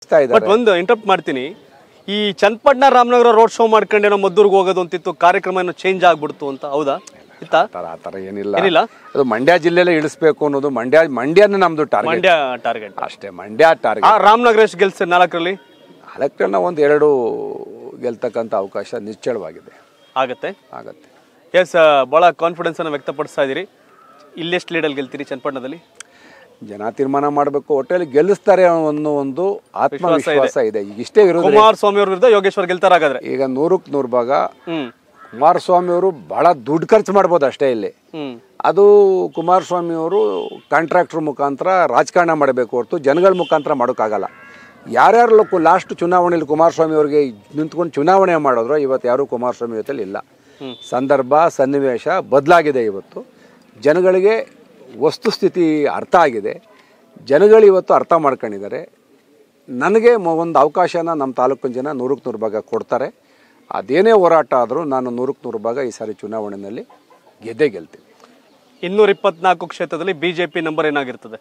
ಇದ್ದಾರೆ. ಬಟ್ ಒಂದು ಇಂಟರಪ್ಟ್ ಮಾಡ್ತೀನಿ ಈ ಚನ್ನಪಟ್ಟಣ ರಾಮನಗರ ರೋಡ್ ಶೋ ಮಾಡ್ಕೊಂಡು ಏನೋ ಮದ್ದೂರ್ಗೆ ಹೋಗೋದು ಅಂತಿತ್ತು ಕಾರ್ಯಕ್ರಮ ಏನೋ ಚೇಂಜ್ ಆಗ್ಬಿಡ್ತು ಅಂತ ಹೌದಾ ಇತ್ತಾ ಆ ಥರ ಆ ಥರ ಏನಿಲ್ಲ ಏನಿಲ್ಲ ಅದು ಮಂಡ್ಯ ಜಿಲ್ಲೆಲೇ ಇಳಿಸ್ಬೇಕು ಅನ್ನೋದು ಮಂಡ್ಯ ಮಂಡ್ಯನೇ ನಮ್ದು ಟಾರ್ಗೆಟ್ ಮಂಡ್ಯ ಟಾರ್ಗೆಟ್ ಅಷ್ಟೇ ಮಂಡ್ಯ ಆ ಟಾರ್ಗೆಟ್ ರಾಮನಗರ ಎಷ್ಟು ಗೆಲ್ಸ ನಾಲ್ಕರಲ್ಲಿ ಅದಕ್ಕೆ ಒಂದು ಎರಡು ಗೆಲ್ತಕ್ಕಂಥ ಅವಕಾಶ ನಿಶ್ಚಳವಾಗಿದೆ ಆಗತ್ತೆ ಆಗತ್ತೆ ಎಸ್ ಭಾಳ ಕಾನ್ಫಿಡೆನ್ಸ್ ಅನ್ನು ವ್ಯಕ್ತಪಡಿಸ್ತಾ ಇದ್ದೀರಿ ಇಲ್ಲೆಷ್ಟು ಲೀಡಲ್ಲಿ ಗೆಲ್ತೀರಿ ಚನ್ನಪಟ್ಟಣದಲ್ಲಿ ಜನ ತೀರ್ಮಾನ ಮಾಡಬೇಕು ಒಟ್ಟಲ್ಲಿ ಗೆಲ್ಲಿಸ್ತಾರೆ ಅನ್ನೋ ಒಂದು ಆತ್ಮವಿಶ್ವಾಸ ಇದೆ ಈಗ ಇಷ್ಟೇ ವಿರೋಧ ಕುಮಾರಸ್ವಾಮಿ ಅವ್ರ ವಿರುದ್ಧ ಯೋಗೇಶ್ವರ್ ಗೆಲ್ತಾರ ಹಾಗಾದ್ರೆ ಈಗ ನೂರಕ್ಕೆ ನೂರು ಭಾಗ ಹ್ಮ್ ಕುಮಾರಸ್ವಾಮಿ ಅವರು ಬಹಳ ದುಡ್ಡು ಖರ್ಚು ಮಾಡ್ಬೋದು ಅಷ್ಟೇ ಇಲ್ಲಿ ಹ್ಮ್ ಅದು ಕುಮಾರಸ್ವಾಮಿ ಅವರು ಕಾಂಟ್ರಾಕ್ಟ್ರ್ ಮುಖಾಂತರ ರಾಜಕಾರಣ ಮಾಡಬೇಕು ಹೊರತು ಜನಗಳ ಮುಖಾಂತರ ಮಾಡೋಕ್ಕಾಗಲ್ಲ ಯಾರ್ಯಾರು ಲಾಸ್ಟ್ ಚುನಾವಣೆಯಲ್ಲಿ ಕುಮಾರಸ್ವಾಮಿ ಅವರಿಗೆ ನಿಂತ್ಕೊಂಡು ಚುನಾವಣೆ ಮಾಡಿದ್ರು ಇವತ್ತು ಯಾರೂ ಕುಮಾರಸ್ವಾಮಿ ಜೊತೆಲಿ ಇಲ್ಲ ಸಂದರ್ಭ ಸನ್ನಿವೇಶ ಬದಲಾಗಿದೆ ಇವತ್ತು ಜನಗಳಿಗೆ ವಸ್ತುಸ್ಥಿತಿ ಅರ್ಥ ಆಗಿದೆ ಜನಗಳು ಇವತ್ತು ಅರ್ಥ ಮಾಡ್ಕೊಂಡಿದ್ದಾರೆ ನನಗೆ ಮ- ಒಂದು ಅವಕಾಶನ ನಮ್ಮ ತಾಲೂಕಿನ ಜನ ನೂರಕ್ಕೆ ನೂರು ಭಾಗ ಕೊಡ್ತಾರೆ ಅದೇನೇ ಹೋರಾಟ ಆದರೂ ನಾನು ನೂರಕ್ಕೆ ನೂರು ಭಾಗ ಈ ಸಾರಿ ಚುನಾವಣೆಯಲ್ಲಿ ಗೆದ್ದೇ ಗೆಲ್ತೀನಿ ಇನ್ನೂರ ಇಪ್ಪತ್ನಾಲ್ಕು ಕ್ಷೇತ್ರದಲ್ಲಿ ಬಿಜೆಪಿ ನಂಬರ್ ಏನಾಗಿರ್ತದೆ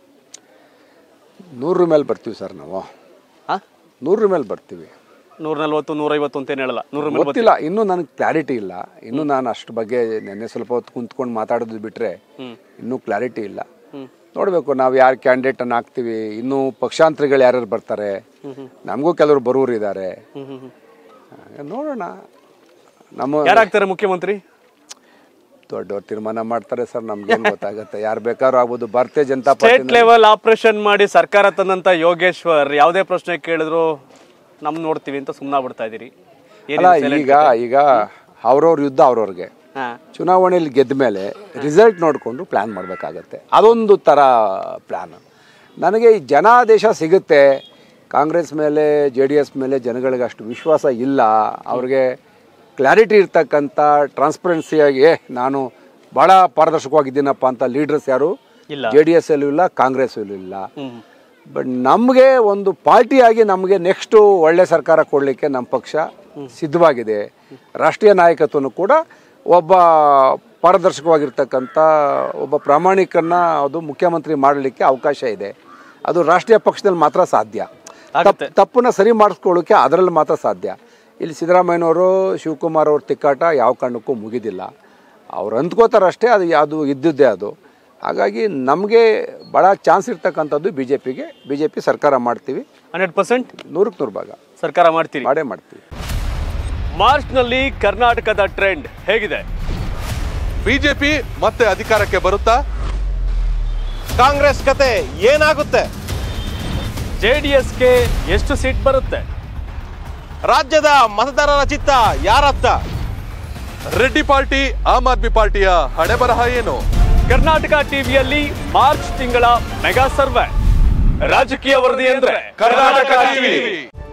ನೂರ ಮೇಲೆ ಬರ್ತೀವಿ ಸರ್ ನಾವು ಹಾ ನೂರ ಮೇಲೆ ಬರ್ತೀವಿ ನೂರ ನಲ್ವತ್ತು ನೂರೈವತ್ತು ಅಂತ ಹೇಳಲ್ಲ ನೂರ ಮೇಲೆ ಗೊತ್ತಿಲ್ಲ ಇನ್ನೂ ನನಗೆ ಕ್ಲಾರಿಟಿ ಇಲ್ಲ ಇನ್ನೂ ನಾನು ಅಷ್ಟು ಬಗ್ಗೆ ನೆನ್ನೆ ಸ್ವಲ್ಪ ಹೊತ್ತು ಕುಂತ್ಕೊಂಡು ಮಾತಾಡೋದು ಬಿಟ್ಟರೆ ಇನ್ನೂ ಕ್ಲಾರಿಟಿ ಇಲ್ಲ ನೋಡಬೇಕು ನಾವು ಯಾರು ಕ್ಯಾಂಡಿಡೇಟನ್ನು ಹಾಕ್ತೀವಿ ಇನ್ನೂ ಪಕ್ಷಾಂತರಿಗಳು ಯಾರ್ಯಾರು ಬರ್ತಾರೆ ನಮಗೂ ಕೆಲವರು ಬರೋರು ಇದ್ದಾರೆ ಹ್ಮ್ ಹ್ಮ್ ಹ್ಮ್ ನೋಡೋಣ ನಮ್ಮ ಯಾರಾಗ್ತಾರೆ ಮುಖ್ಯಮಂತ್ರಿ ದೊಡ್ಡವ್ರು ತೀರ್ಮಾನ ಮಾಡ್ತಾರೆ ಸರ್ ನಮ್ಗೇನು ಗೊತ್ತಾಗುತ್ತೆ ಯಾರು ಬೇಕಾದ್ರೂ ಆಗ್ಬೋದು Bharatiya Janata party state level operation ಮಾಡಿ ಸರ್ಕಾರ ತಂದಂತ ಯೋಗೇಶ್ವರ್ ಯಾವುದೇ ಪ್ರಶ್ನೆ ಕೇಳಿದ್ರು ನಮ್ ನೋಡ್ತೀವಿ ಅಂತ ಸುಮ್ಮನೆ ಬಿಡ್ತಾ ಇದೀರಿ ಅಲ್ಲ ಈಗ ಈಗ ಅವ್ರವ್ರ ಯುದ್ಧ ಅವ್ರವ್ರಿಗೆ ಹಾ ಚುನಾವಣೆಯಲ್ಲಿ ಗೆದ್ದ ಮೇಲೆ ರಿಸಲ್ಟ್ ನೋಡಿಕೊಂಡು ಪ್ಲ್ಯಾನ್ ಮಾಡಬೇಕಾಗತ್ತೆ ಅದೊಂದು ಥರ ಪ್ಲ್ಯಾನ್ ನನಗೆ ಈ ಜನಾದೇಶ ಸಿಗುತ್ತೆ ಕಾಂಗ್ರೆಸ್ ಮೇಲೆ ಜೆ ಡಿ ಎಸ್ ಮೇಲೆ ಜನಗಳಿಗೆ ಅಷ್ಟು ವಿಶ್ವಾಸ ಇಲ್ಲ ಅವ್ರಿಗೆ ಕ್ಲಾರಿಟಿ ಇರ್ತಕ್ಕಂಥ ಟ್ರಾನ್ಸ್ಪರೆನ್ಸಿಯಾಗಿ ಏ ನಾನು ಭಾಳ ಪಾರದರ್ಶಕವಾಗಿದ್ದೀನಪ್ಪ ಅಂತ ಲೀಡರ್ಸ್ ಯಾರು ಇಲ್ಲ. ಜೆ ಡಿ ಎಸ್ ಅಲ್ಲೂ ಇಲ್ಲ ಕಾಂಗ್ರೆಸ್ ಇಲ್ಲ ಹ್ಮ್ ಬಟ್ ನಮಗೆ ಒಂದು ಪಾರ್ಟಿಯಾಗಿ ನಮಗೆ ನೆಕ್ಸ್ಟು ಒಳ್ಳೆ ಸರ್ಕಾರ ಕೊಡಲಿಕ್ಕೆ ನಮ್ಮ ಪಕ್ಷ ಸಿದ್ಧವಾಗಿದೆ ರಾಷ್ಟ್ರೀಯ ನಾಯಕತ್ವನು ಕೂಡ ಒಬ್ಬ ಪಾರದರ್ಶಕವಾಗಿರ್ತಕ್ಕಂಥ ಒಬ್ಬ ಪ್ರಾಮಾಣಿಕನ್ನ ಅದು ಮುಖ್ಯಮಂತ್ರಿ ಮಾಡಲಿಕ್ಕೆ ಅವಕಾಶ ಇದೆ ಅದು ರಾಷ್ಟ್ರೀಯ ಪಕ್ಷದಲ್ಲಿ ಮಾತ್ರ ಸಾಧ್ಯ ಆಗತ್ತೆ. ತಪ್- ತಪ್ಪನ್ನ ಸರಿ ಮಾಡಿಸ್ಕೊಳ್ಳೋಕೆ ಅದರಲ್ಲಿ ಮಾತ್ರ ಸಾಧ್ಯ ಇಲ್ಲಿ ಸಿದ್ದರಾಮಯ್ಯನವರು ಶಿವಕುಮಾರ್ ಅವ್ರ ತಿಕ್ಕಾಟ ಯಾವ ಕಾರಣಕ್ಕೂ ಮುಗಿದಿಲ್ಲ ಅವ್ರು ಅಂದ್ಕೋತಾರೆ ಅಷ್ಟೇ ಅದು ಅದು ಇದ್ದಿದ್ದೇ ಅದು ಹಾಗಾಗಿ ನಮಗೆ ಭಾಳ ಚಾನ್ಸ್ ಇರ್ತಕ್ಕಂಥದ್ದು ಬಿ ಜೆ ಪಿಗೆ ಬಿ ಜೆ ಪಿ ಸರ್ಕಾರ ಮಾಡ್ತೀವಿ ಹಂಡ್ರೆಡ್ ಪರ್ಸೆಂಟ್ ನೂರಕ್ಕೆ ನೂರು ಭಾಗ ಸರ್ಕಾರ ಮಾಡ್ತೀರಿ ಮಾಡೇ ಮಾಡ್ತೀವಿ ಮಾರ್ಚ್ನಲ್ಲಿ ಕರ್ನಾಟಕದ ಟ್ರೆಂಡ್ ಹೇಗಿದೆ ಬಿಜೆಪಿ ಮತ್ತೆ ಅಧಿಕಾರಕ್ಕೆ ಬರುತ್ತಾ ಕಾಂಗ್ರೆಸ್ ಕತೆ ಏನಾಗುತ್ತೆ ಜೆ ಡಿ ಎಸ್ಗೆ ಎಷ್ಟು ಸೀಟ್ ಬರುತ್ತೆ ರಾಜ್ಯದ ಮತದಾರರ ಚಿತ್ತ ಯಾರತ್ತ ರೆಡ್ಡಿ ಪಾರ್ಟಿ ಆಮ್ ಆದ್ಮಿ ಪಾರ್ಟಿಯ ಹಣೆ ಬರಹ ಏನು ಕರ್ನಾಟಕ ಟಿವಿಯಲ್ಲಿ ಮಾರ್ಚ್ ತಿಂಗಳ ಮೆಗಾ ಸರ್ವೆ ರಾಜಕೀಯ ವರದಿ ಅಂದ್ರೆ ಕರ್ನಾಟಕ ಟಿವಿ